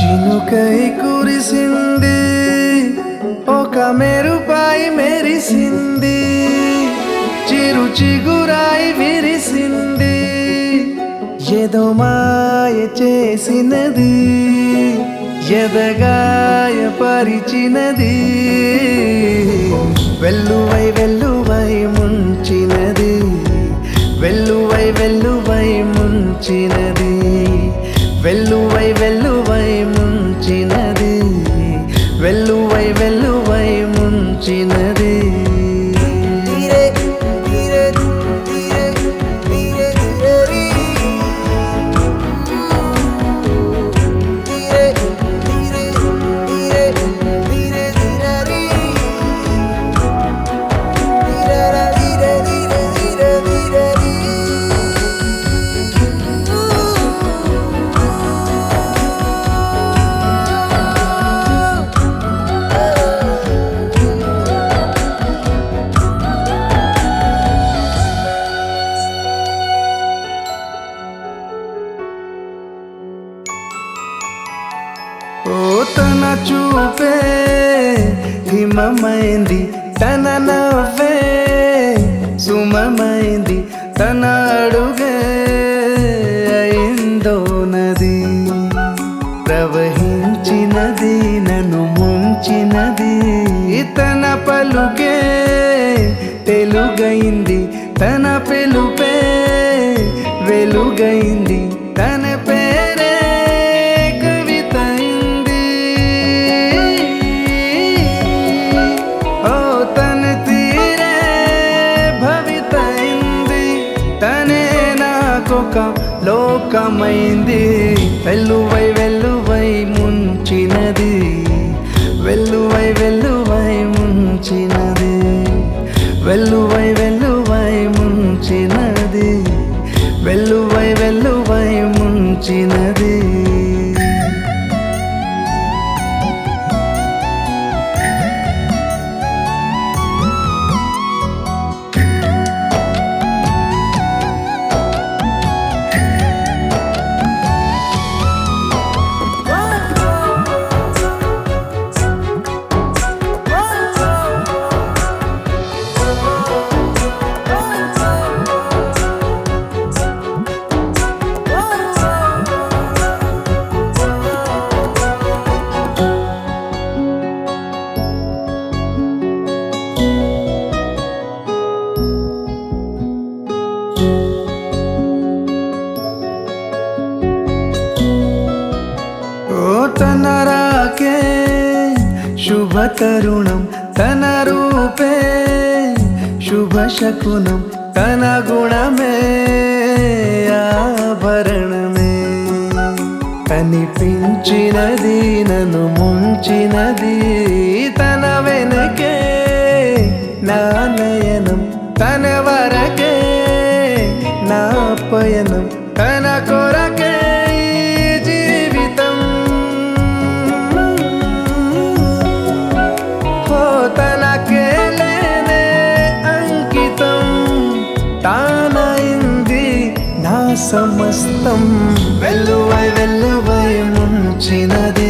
చినుకై కురిసింది ఒక మెరుపాయి మెరిసింది చిరు చిగురాయి విరిసింది ఏదో మాయ చేసినది ఎదగాయ పరిచినది వెల్లువై వెల్లువై ముంచినది వెల్లువై వెల్లువై ముంచినది వెల్లువై వెల్లువై ముంచినది వెల్లువై వెల్లువై ముంచినది Tire, tire, tire, tire, tire, tire, tire, tire, tire, tirari. Tirara, tire, tire, tire, tirari. ఓ తన చూపే హిమమైంది తన నవ్వే సుమమైంది తన అడుగే అయిందో నది ప్రవహించినది నన్ను ముంచినది తన పలుకే తెలుగైంది తన పిలుపే వెలుగైంది తన పేరే కవితైంది ఓ తన తీరే భవితైంది తనే నాకొక లోకమైంది వెల్లువై వెల్లువై ముంచినది వెల్లువై వెల్లువై ముంచినది వెల్లువై వెల్లువై ముంచినది వెల్లువై వెల్లువై ముంచినది ఓ తన రాకే శుభ తరుణం తన రూపే శుభ శకునం తన గుణమే ఆభరణమే కనిపించినది నన్ను ముంచినది తన వెనకే నా నయనం తన వరకే నా పయనం తన కొరకే ఈ జీవితం హో తనకేలేనే అంకితం తానైంది నా సమస్తం వెల్లువై వెల్లువై ముంచినది